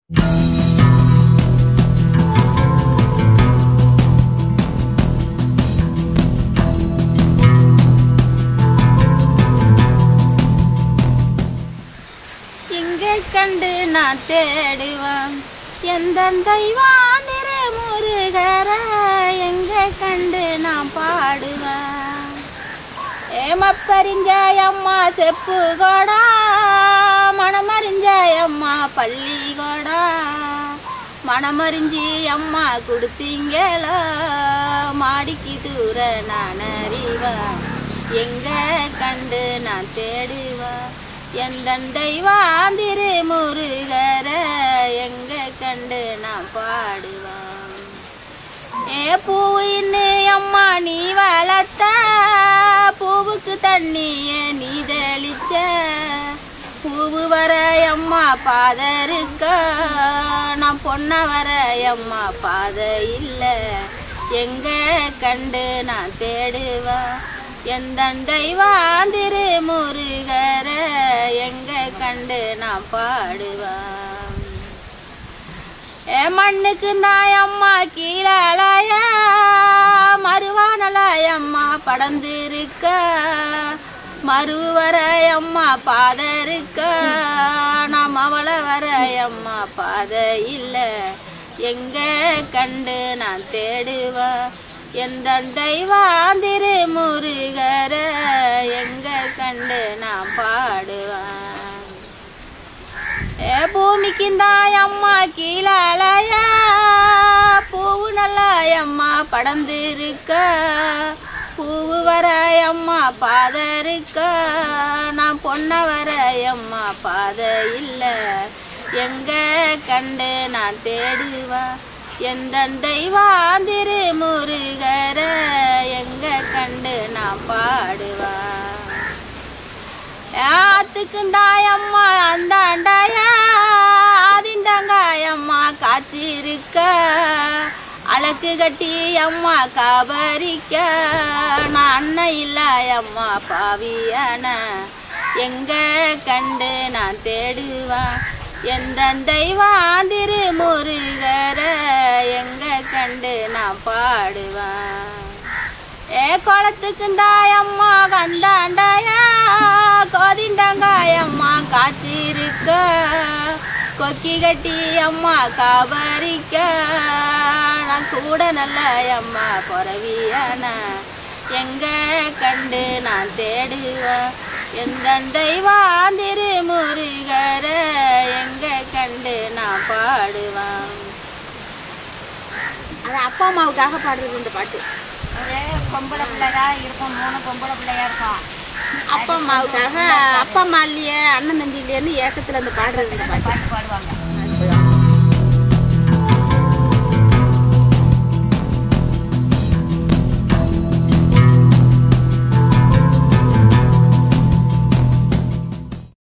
இங்கே கண்டு நான் தேடுவான் எந்த தெய்வான் திரு முருகர எங்கே கண்டு நான் பாடுவேன் ஏமப்பறிஞ்சாயம்மா செப்பு கோடா மணமறிஞ்சாயம்மா பள்ளி கோடா மணமறிஞ்சி அம்மா கொடுத்தீங்களோ மாடிக்கு தூர நான் அறிவேன் எங்க கண்டு நான் தேடுவேன் எந்த தெய்வான் திரு முருகர எங்க கண்டு நான் பாடுவேன் ஏ பூவின்னு அம்மா நீ வளர்த்த பூவுக்கு தண்ணிய நீ தெளிச்ச பூவு வர அம்மா பாத இருக்க நான் பொண்ண வர அம்மா பாத இல்லை எங்க கண்டு நான் தேடுவேன் எந்த தெய்வான் திரு முருகர எங்க கண்டு நான் பாடுவேன் ஏ மண்ணுக்கு தாயம்மா கீழாலய மறுவானலாயம்மா படந்திருக்க மறுவரையம்மா பாத இருக்க நாம் அவளை வரையம்மா பாத இல்லை எங்க கண்டு நான் தேடுவேன் எந்த தெய்வான் திரு முருகர எங்க கண்டு நான் பாடுவேன் ஏ பூமிக்கு தாயம்மா கீழாலய பூவு நல்லாயம்மா படந்திருக்க பூவு வரையம்மா பாத இருக்க நான் பொண்ண வரையம்மா பாத இல்லை எங்க கண்டு நான் தேடுவேன் எந்த தெய்வான் திரு முருகர எங்க கண்டு நான் பாடுவேன் ஆத்துக்கும் தாயம்மா அந்த அண்டாய ஆதிண்டங்காயம்மா காய்ச்சிருக்க அழகு கட்டி அம்மா காபரிக்க நான் அண்ணன் இல்லாயம்மா பாவியான எங்க கண்டு நான் தேடுவேன் எந்த தெய்வான் திரு முருகர எங்க கண்டு நான் பாடுவேன் ஏ குளத்துக்கு தாயம்மா கந்தாண்டாய கோதிண்டங்காயம்மா காய்ச்சிருக்க கொக்கி கட்டி அம்மா காபரிக்க நான் கூட நல்ல அம்மா பொறவியான எங்க கண்டு நான் தேடுவேன் எந்த தெய்வான் திரு முருகர எங்க கண்டு நான் பாடுவேன் அது அப்பா அம்மாவுக்காக பாடுறது இந்த பாட்டு ஒரு பொம்பளை பிள்ளையா இருக்கும் மூணு பொம்பளை பிள்ளையா இருக்கும் அப்பா அம்மாவுக்காக அப்பா அம்மா இல்லையே அண்ணன் தம்பி இல்லையேன்னு ஏக்கத்தில் அந்த பாடுறது இந்த பாட்டு பாட்டு பாடுவாங்க